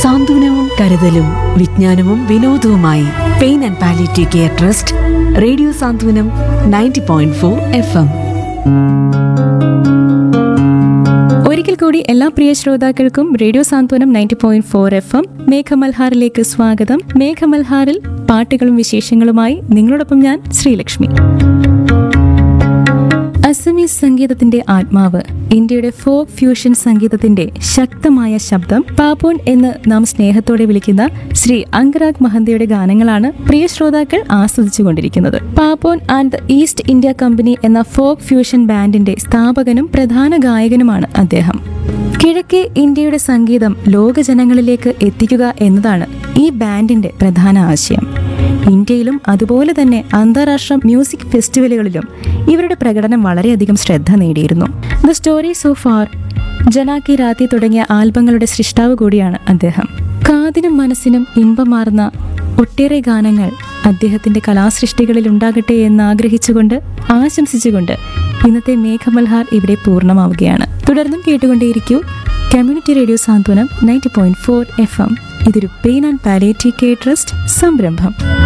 സാന്ത്വനവും കരുതലും വിജ്ഞാനവും വിനോദവുമായി pain and palliative care trust radio Santhwanam ninety point four F M ഒരിക്കൽ കൂടി എല്ലാ പ്രിയ ശ്രോതാക്കൾക്കും radio Santhwanam ninety point four F M മേഘമൽഹാറിലേക്ക് സ്വാഗതം മേഘമൽഹാറിൽ പാട്ടുകളും വിശേഷങ്ങളുമായി നിങ്ങളോടൊപ്പം ഞാൻ ശ്രീലക്ഷ്മി അസമീസ് സംഗീതത്തിന്റെ ആത്മാവ് ഇന്ത്യയുടെ ഫോക്ക് ഫ്യൂഷൻ സംഗീതത്തിന്റെ ശക്തമായ ശബ്ദം പാപ്പോൻ എന്ന് നാം സ്നേഹത്തോടെ വിളിക്കുന്ന ശ്രീ അങ്കരാഗ് മഹന്തയുടെ ഗാനങ്ങളാണ് പ്രിയ ശ്രോതാക്കൾ ആസ്വദിച്ചുകൊണ്ടിരിക്കുന്നത് Papon and the East India Company എന്ന ഫോക്ക് ഫ്യൂഷൻ ബാൻഡിന്റെ സ്ഥാപകനും പ്രധാന ഗായകനുമാണ് അദ്ദേഹം കിഴക്കേ ഇന്ത്യയുടെ സംഗീതം ലോകജനങ്ങളിലേക്ക് എത്തിക്കുക എന്നതാണ് ഈ ബാൻഡിന്റെ പ്രധാന ആശയം ഇന്ത്യയിലും അതുപോലെ തന്നെ അന്താരാഷ്ട്ര മ്യൂസിക് ഫെസ്റ്റിവലുകളിലും ഇവരുടെ പ്രകടനം വളരെയധികം ശ്രദ്ധ നേടിയിരുന്നു the story so far Jonaki Raati തുടങ്ങിയ ആൽബങ്ങളുടെ സൃഷ്ടാവ് കൂടിയാണ് അദ്ദേഹം കാതിനും മനസ്സിനും ഇമ്പമാർന്ന ഒട്ടേറെ ഗാനങ്ങൾ അദ്ദേഹത്തിന്റെ കലാസൃഷ്ടികളിൽ ഉണ്ടാകട്ടെ എന്ന് ആഗ്രഹിച്ചുകൊണ്ട് ആശംസിച്ചുകൊണ്ട് ഇന്നത്തെ മേഘമൽഹാർ ഇവിടെ പൂർണ്ണമാവുകയാണ് തുടർന്നും കേട്ടുകൊണ്ടേയിരിക്കൂ community radio Santhwanam ninety point four F M ഇതൊരു pain and palliative care trust സംരംഭം